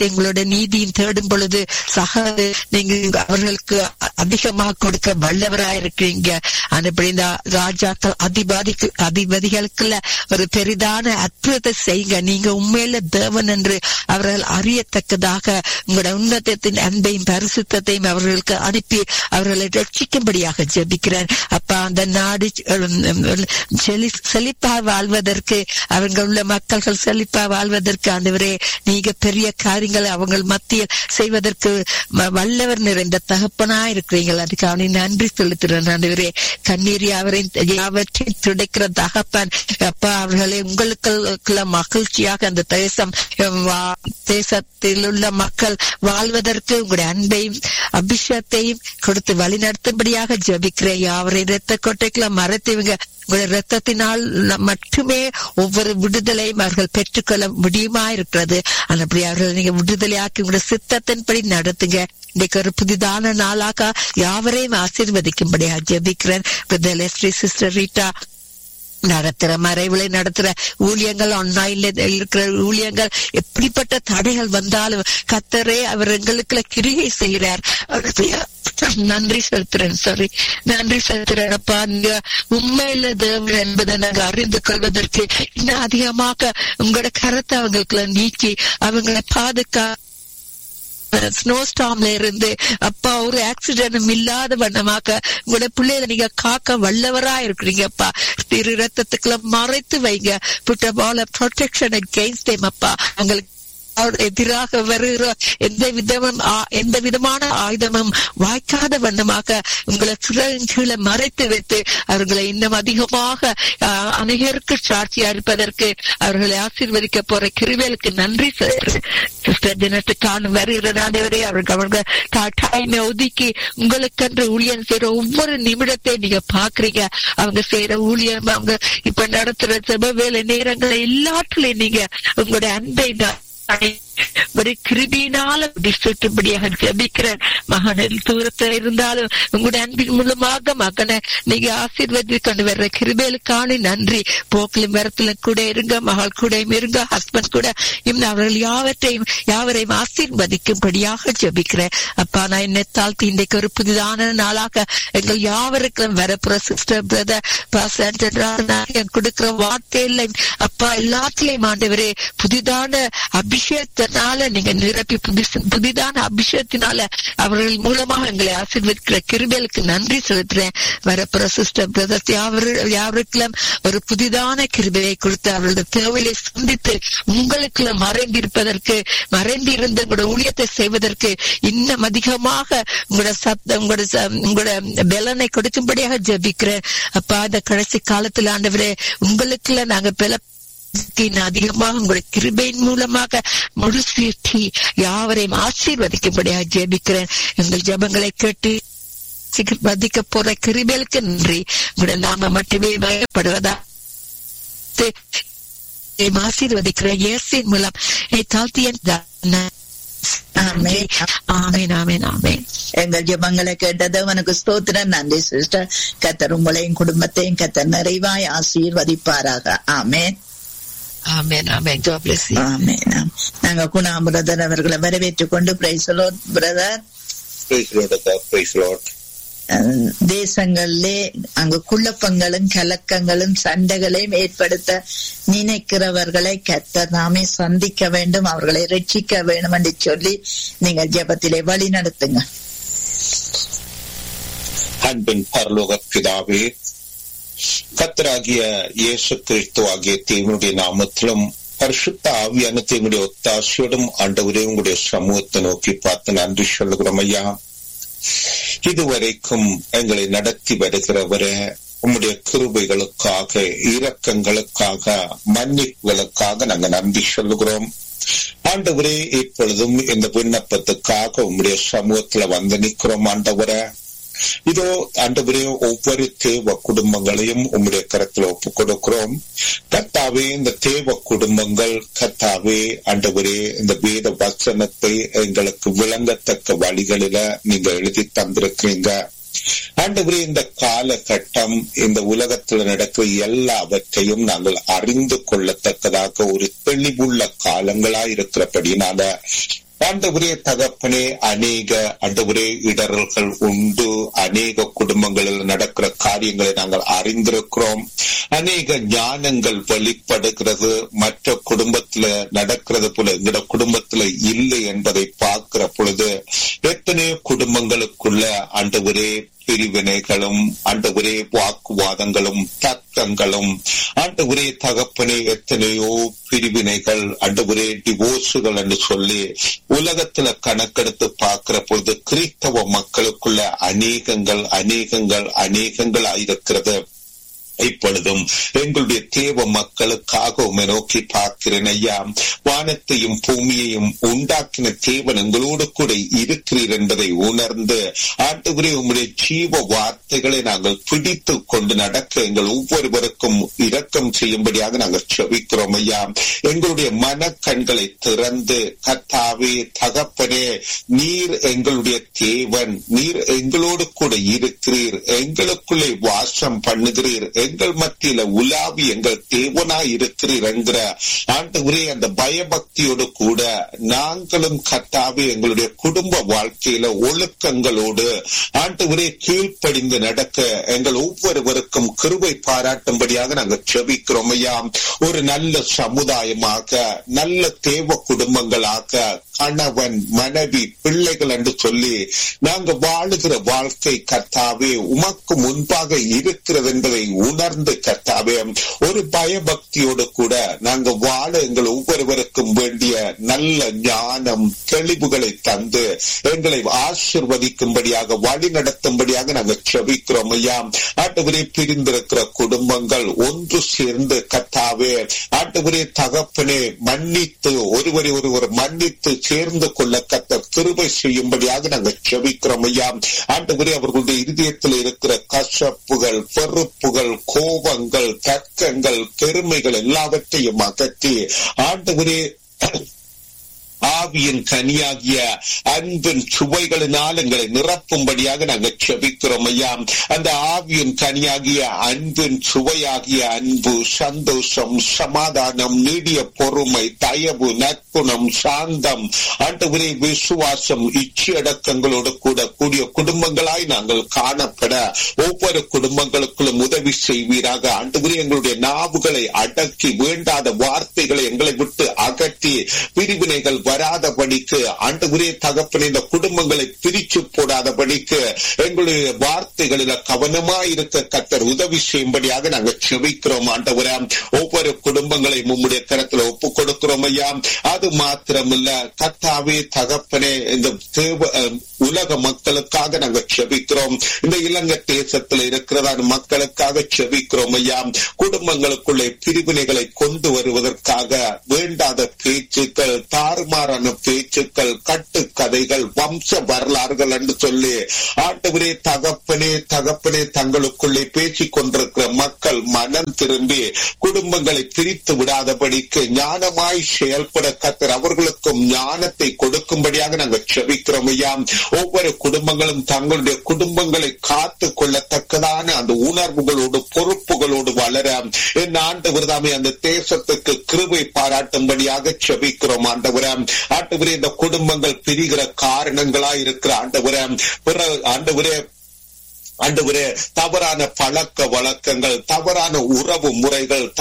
எங்களோட நீதியும் தேடும் பொழுது சக நீங்க அவர்களுக்கு அதிகமாக கொடுக்க வல்லவராய் இருக்கிறீங்க அதுபடி இந்த ராஜாக்கள் அதிபாதிக்கு அதிபதிகளுக்குள்ள ஒரு பெரிதான அற்புதத்தை செய்யுங்க நீங்க உண்மையில தேவன் என்று அவர்கள் அறியத்தக்கதாக உங்களோட உன்னதத்தின் அன்பையும் பரிசுத்தையும் அவர்களுக்கு அனுப்பி அவர்களை ரட்சிக்கும்படியாக ஜெபிக்கிறேன் அப்பா அந்த நாடு செழிப்பா வாழ்வதற்கு அவங்க உள்ள மக்கள்கள் செழிப்பா வாழ்வதற்கு ஆண்டவரே நீங்க பெரிய காரியங்களை அவங்க மத்தியில் செய்வதற்கு வல்லவர் நிறைந்த தகப்பனா இருக்கிறீங்க அதுக்கு அவனை நன்றி செலுத்துறேன் ஆண்டவரே கண்ணீர் யாவரையும் யாவற்றையும் துடைக்கிற தகப்பன் அப்பா அவர்களை உங்களுக்குள்ள மகிழ்ச்சியாக அந்த தேசம் தேசத்தில் உள்ள மக்கள் வாழ்வதற்கு உங்களுடைய அன்பையும் அபிஷேகத்தையும் கொடுத்து வழிநடத்தும்படியாக ஜபிக்கிறேன் யாவரை இரத்த கொட்டைக்குள்ள மறைத்தவங்க உங்களுடைய ரத்தத்தினால் மட்டுமே ஒவ்வொரு விடுதலையும் அவர்கள் பெற்றுக்கொள்ள முடியுமா இருக்கிறது அப்படி அவர்கள் நீங்க விடுதலையாக்கி உங்களுடைய சித்தத்தின்படி நடத்துங்க இன்னைக்கு ஒரு புதிதான நாளாக யாவரையும் ஆசீர்வதிக்கும்படியா ஜெபிக்கிறேன் சிஸ்டர் ரீட்டா நடத்துற மறைவுகளை நடத்துற ஊழியங்கள் ஆன்லைன்ல இருக்கிற ஊழியங்கள் எப்படிப்பட்ட தடைகள் வந்தாலும் கத்தரே அவர் எங்களுக்குள்ள கிரியை செய்கிறார் நன்றி செலுத்துறேன் சாரி நன்றி செலுத்துறேன் அப்பா நீங்க உண்மையில தேவன் என்பதை நாங்க அறிந்து கொள்வதற்கு இன்னும் அதிகமாக உங்களோட கரத்தை அவங்களுக்குள்ள நீக்கி அவங்களை பாதுகா ஸ்னோ ஸ்டாம்ல இருந்து அப்பா ஒரு ஆக்சிடென்டும் இல்லாத வண்ணமாக உங்களோட பிள்ளைகளை நீங்க காக்க வல்லவரா இருக்கிறீங்கப்பா திரு ரத்தத்துக்குள்ள மறைத்து வைங்க புட்ட பால ப்ரொடெக்ஷன் அகெயின்ஸ்ட் அப்பா அவங்களுக்கு எதிராக வருகிற எந்த விதமும் எந்த விதமான ஆயுதமும் வாய்க்காத வண்ணமாக உங்களை சிறன் கீழே மறைத்து வைத்து அவர்களை இன்னும் அதிகமாக அநேகருக்கு சாட்சியா இருப்பதற்கு அவர்களை ஆசீர்வதிக்க போற கிருவேலுக்கு நன்றி சிஸ்டர் தினத்துக்கான வருகிற நாடவரே அவர்கள் அவர்கள் டைமை ஒதுக்கி உங்களுக்கென்று ஊழியம் செய்யற ஒவ்வொரு நிமிடத்தை நீங்க பாக்குறீங்க அவங்க செய்யற ஊழியம் அவங்க இப்ப நடத்துற செப வேலை நேரங்களை எல்லாத்துலயும் நீங்க உங்களுடைய அன்பை ஒரு கிருபியினால விசுட்டும்படியாக ஜபிக்கிறேன் மகனில் தூரத்தில் இருந்தாலும் உங்களுடைய அன்பின் மூலமாக மகனை நீங்க ஆசீர்வதி கொண்டு வர்ற கிருபேலுக்கான நன்றி போக்கிலும் வரத்துல கூட இருங்க மகள் கூட இருங்க ஹஸ்பண்ட் கூட இன்னும் அவர்கள் யாவற்றையும் யாவரையும் ஆசீர்வதிக்கும்படியாக ஜபிக்கிறேன் அப்பா நான் என்னை தாழ்த்தி இன்றைக்கு ஒரு புதிதான நாளாக எங்கள் யாவருக்கும் வரப்புற சிஸ்டர் பிரதர் கொடுக்கிற வார்த்தையில அப்பா எல்லாத்திலையும் ஆண்டவரே புதிதான அபிஷேகத்தினால நீங்க நிரப்பி புதிதான அபிஷேகத்தினால அவர்கள் மூலமாக எங்களை ஆசீர்வதிக்கிற கிருபேலுக்கு நன்றி செலுத்துறேன் வரப்புற சிஸ்டர் பிரதர்ஸ் யாவருக்கெல்லாம் ஒரு புதிதான கிருபையை கொடுத்து அவர்களது தேவையை சந்தித்து உங்களுக்குள்ள மறைந்திருப்பதற்கு மறைந்திருந்த உங்களோட ஊழியத்தை செய்வதற்கு இன்னும் அதிகமாக உங்களோட சப்த உங்களோட உங்களோட பலனை கொடுக்கும்படியாக ஜபிக்கிறேன் அப்பா இந்த கடைசி காலத்துல ஆண்டவரே உங்களுக்குள்ள நாங்க பல அதிகமாக உங்களுடைய கிருபையின் மூலமாக முழுசேற்றி யாவரையும் ஆசீர்வதிக்கும்படியாக ஜெபிக்கிறேன் எங்கள் ஜபங்களை கேட்டு வதிக்க போற கிருபேலுக்கு நன்றி உங்களுடைய நாம மட்டுமே பயப்படுவதா ஆசீர்வதிக்கிற இயேசின் மூலம் தாழ்த்தியன் ஆமேன் ஆமேன் ஆமேன் எங்கள் ஜபங்களை கேட்டது உனக்கு ஸ்தோத்திரம் நன்றி சிஸ்டர் கத்தர் உங்களையும் குடும்பத்தையும் கத்தர் நிறைவாய் ஆசீர்வதிப்பாராக ஆமேன் நாங்க குணா பிரதர் அவர்களை வரவேற்றுக் கொண்டு பிரைசலோட் பிரதர் தேசங்களிலே அங்கு குழப்பங்களும் கலக்கங்களும் சண்டைகளையும் ஏற்படுத்த நினைக்கிறவர்களை கத்தர் நாமே சந்திக்க வேண்டும் அவர்களை ரட்சிக்க வேண்டும் என்று சொல்லி நீங்கள் ஜபத்திலே வழி நடத்துங்க அன்பின் பரலோக பிதாவே கத்தராகிய இயேசு கிறிஸ்து ஆகிய தேவனுடைய நாமத்திலும் பரிசுத்த ஆவியான தேவனுடைய ஒத்தாசையோடும் ஆண்டவரே உங்களுடைய சமூகத்தை நோக்கி பார்த்து நன்றி சொல்லுகிறோம் ஐயா இதுவரைக்கும் எங்களை நடத்தி வருகிறவரே உம்முடைய கிருபைகளுக்காக இரக்கங்களுக்காக மன்னிப்புகளுக்காக நாங்க நன்றி சொல்லுகிறோம் ஆண்டவரே இப்பொழுதும் இந்த விண்ணப்பத்துக்காக உம்முடைய சமூகத்துல வந்து நிற்கிறோம் ஆண்டவரே இதோ ஆண்டவரே ஒவ்வொரு தேவ குடும்பங்களையும் உம்முடைய கரத்துல ஒப்பு கொடுக்கிறோம் கத்தாவே இந்த தேவ குடும்பங்கள் கத்தாவே ஆண்டவரே இந்த வேத வசனத்தை எங்களுக்கு விளங்கத்தக்க வழிகளில நீங்க எழுதி தந்திருக்கிறீங்க ஆண்டவரே இந்த காலகட்டம் இந்த உலகத்துல நடக்கிற எல்லாவற்றையும் நாங்கள் அறிந்து கொள்ளத்தக்கதாக ஒரு தெளிவுள்ள காலங்களா இருக்கிறபடினால ஆண்டவரே தகப்பனே அநேக ஆண்டவரே இடரல்கள் உண்டு அநேக குடும்பங்களில் நடக்கிற காரியங்களை நாங்கள் அறிந்திருக்கிறோம் அநேக ஞானங்கள் வெளிப்படுகிறது மற்ற குடும்பத்துல நடக்கிறது போல எங்கட குடும்பத்துல இல்லை என்பதை பார்க்கிற பொழுது எத்தனையோ குடும்பங்களுக்குள்ள ஆண்டவரே பிரிவினைகளும் ஆண்டவரே வாக்குவாதங்களும் தர்க்கங்களும் ஆண்டவரே தகப்பனே எத்தனையோ பிரிவினைகள் ஆண்டவரே டிவோர்ஸுகள் என்று சொல்லி உலகத்துல கணக்கெடுத்து பார்க்கிற பொழுது கிறிஸ்தவ மக்களுக்குள்ள அநேகங்கள் அநேகங்கள் அநேகங்கள் இருக்கிறது இப்பொழுதும் எங்களுடைய தேவ மக்களுக்காக உண்மை நோக்கி பார்க்கிறேன் ஐயா வானத்தையும் பூமியையும் உண்டாக்கின தேவன் எங்களோடு கூட இருக்கிறீர் என்பதை உணர்ந்து ஆண்டுகிறே உங்களுடைய ஜீவ வார்த்தைகளை நாங்கள் பிடித்து கொண்டு நடக்க எங்கள் ஒவ்வொருவருக்கும் இரக்கம் செய்யும்படியாக நாங்கள் செபிக்கிறோம் ஐயா எங்களுடைய மனக்கண்களை திறந்து கத்தாவே தகப்பனே நீர் எங்களுடைய தேவன் நீர் எங்களோடு கூட இருக்கிறீர் எங்களுக்குள்ளே வாசம் பண்ணுகிறீர் எங்கள் மத்தியில உலாவி எங்கள் தேவனாய் இருக்கிறீர் என்கிற ஆண்டவரே அந்த பயபக்தியோடு கூட நாங்களும் கத்தாவே எங்களுடைய குடும்ப வாழ்க்கையில ஒழுக்கங்களோடு ஆண்டவரே கீழ்ப்படிந்து நடக்க எங்கள் ஒவ்வொருவருக்கும் கிருபை பாராட்டும்படியாக நாங்கள் செபிக்கிறோம் ஐயா ஒரு நல்ல சமுதாயமாக நல்ல தேவ குடும்பங்களாக கணவன் மனைவி பிள்ளைகள் என்று சொல்லி நாங்க வாழுகிற வாழ்க்கை கர்த்தாவே உமக்கு முன்பாக இருக்கிறது என்பதை உணர்ந்து கர்த்தாவே ஒரு பயபக்தியோடு கூட நாங்க வாழ எங்கள் ஒவ்வொருவருக்கும் வேண்டிய நல்ல ஞானம் தெளிவுகளை தந்து எங்களை ஆசிர்வதிக்கும்படியாக வழி நடத்தும்படியாக நாங்கள் செபிக்கிறோம் ஐயா ஆட்டுவரே பிரிந்திருக்கிற குடும்பங்கள் ஒன்று சேர்ந்து கர்த்தாவே ஆட்டுவரே தகப்பனே மன்னித்து ஒருவரை ஒருவர் மன்னித்து சேர்ந்து கொள்ள கத்த கிருபை செய்யும்படியாக நாங்கள் செபிக்கிறோம் ஐயா ஆண்டவரே அவர்களுடைய இருதயத்தில் இருக்கிற கசப்புகள் வெறுப்புகள் கோபங்கள் தர்க்கங்கள் பெருமைகள் எல்லாவற்றையும் அகற்றி ஆண்டவரே ஆவியின் கனியாகிய அன்பின் சுவைகளினால் எங்களை நிரப்பும்படியாக நாங்கள் செபிக்கிறோம் ஐயா அந்த ஆவியின் கனியாகிய அன்பின் சுவையாகிய அன்பு சந்தோஷம் சமாதானம் நீடிய பொறுமை தயவு நற்குணம் சாந்தம் ஆண்டவரே விசுவாசம் இச்சையடக்கங்களோடு கூட கூடிய குடும்பங்களாய் நாங்கள் காணப்பட ஒவ்வொரு குடும்பங்களுக்குள்ளும் உதவி செய்வீராக ஆண்டவரே எங்களுடைய நாவுகளை அடக்கி வேண்டாத வார்த்தைகளை எங்களை விட்டு அகற்றி பிரிவினைகள் வராதபடிக்கு ஆண்டவரே தகப்பன இந்த குடும்பங்களை பிரிச்சு போடாதபடிக்கு எங்களுடைய வார்த்தைகளில கவனமாயிருக்க கத்தர் உதவி செய்யும்படியாக நாங்கள் செபிக்கிறோம் ஆண்டவரே ஒவ்வொரு குடும்பங்களை உம்முடைய கரத்துல ஒப்பு கொடுக்கிறோம் ஐயா அது மாத்திரமில்ல கத்தாவே தகப்பனே இந்த தேவ உலக மக்களுக்காக நாங்கள் செபிக்கிறோம் இந்த இலங்கை தேசத்தில் இருக்கிறதான மக்களுக்காக செபிக்கிறோம் ஐயா குடும்பங்களுக்குள்ளே பிரிவினைகளை கொண்டு வருவதற்காக வேண்டாத பேச்சுக்கள் தாறுமாறான பேச்சுக்கள் கட்டுக்கதைகள் வம்ச வரலாறுகள் என்று சொல்லி ஆண்டவரே தகப்பனே தகப்பனே தங்களுக்குள்ளே பேசிக் கொண்டிருக்கிற மக்கள் மனம் திரும்பி குடும்பங்களை பிரித்து விடாதபடிக்கு ஞானமாய் செயல்பட கத்தர் அவர்களுக்கும் ஞானத்தை கொடுக்கும்படியாக நாங்கள் செபிக்கிறோம் ஐயா ஒவ்வொரு குடும்பங்களும் தங்களுடைய குடும்பங்களை காத்து கொள்ளத்தக்கதான அந்த உணர்வுகளோடு பொறுப்புகளோடு வளர என் ஆண்டு விரதாமே அந்த தேசத்துக்கு கிருபை பாராட்டும்படியாக செபிக்கிறோம் ஆண்டவர ஆண்டவரே இந்த குடும்பங்கள் பிரிகிற காரணங்களா இருக்கிற ஆண்டவர பிற ஆண்டவரே ஆண்டவரே தவறான பழக்க வழக்கங்கள் தவறான உறவு முறைகள்